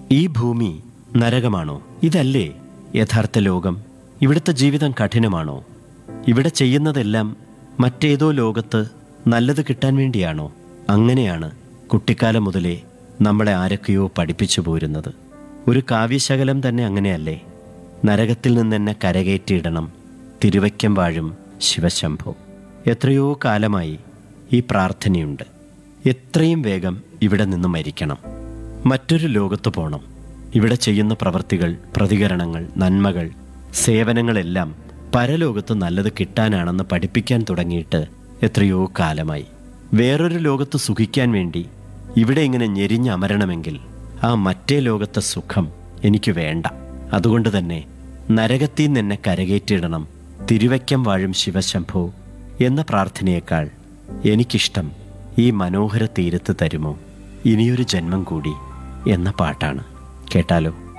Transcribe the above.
ഈ ഭൂമി നരകമാണോ ഇതല്ലേ യഥാർത്ഥ ലോകം ഇവിടുത്തെ ജീവിതം കഠിനമാണോ ഇവിടെ ചെയ്യുന്നതെല്ലാം മറ്റേതോ ലോകത്ത് നല്ലത് കിട്ടാൻ വേണ്ടിയാണോ അങ്ങനെയാണ് കുട്ടിക്കാലം മുതലേ നമ്മളെ ആരൊക്കെയോ പഠിപ്പിച്ചു പോരുന്നത് ഒരു കാവ്യശകലം തന്നെ അങ്ങനെയല്ലേ നരകത്തിൽ നിന്നെന്നെ കരകയറ്റിയിടണം തിരുവയ്ക്കം വാഴും ശിവശംഭോ എത്രയോ കാലമായി ഈ പ്രാർത്ഥനയുണ്ട് എത്രയും വേഗം ഇവിടെ നിന്ന് മരിക്കണം മറ്റൊരു ലോകത്ത് പോകണം ഇവിടെ ചെയ്യുന്ന പ്രവൃത്തികൾ പ്രതികരണങ്ങൾ നന്മകൾ സേവനങ്ങളെല്ലാം പരലോകത്ത് നല്ലത് കിട്ടാനാണെന്ന് പഠിപ്പിക്കാൻ തുടങ്ങിയിട്ട് എത്രയോ കാലമായി വേറൊരു ലോകത്ത് സുഖിക്കാൻ വേണ്ടി ഇവിടെ ഇങ്ങനെ ഞെരിഞ്ഞമരണമെങ്കിൽ ആ മറ്റേ ലോകത്തെ സുഖം എനിക്ക് വേണ്ട അതുകൊണ്ട് തന്നെ നരകത്തിൽ നിന്ന് എന്നെ കരകയറ്റിയിടണം തിരുവയ്ക്കം വാഴും ശിവശംഭോ എന്ന പ്രാർത്ഥനയേക്കാൾ എനിക്കിഷ്ടം ഈ മനോഹര തീരത്ത് തരുമോ ഇനിയൊരു ജന്മം കൂടി എന്ന പാട്ടാണ് കേട്ടാലോ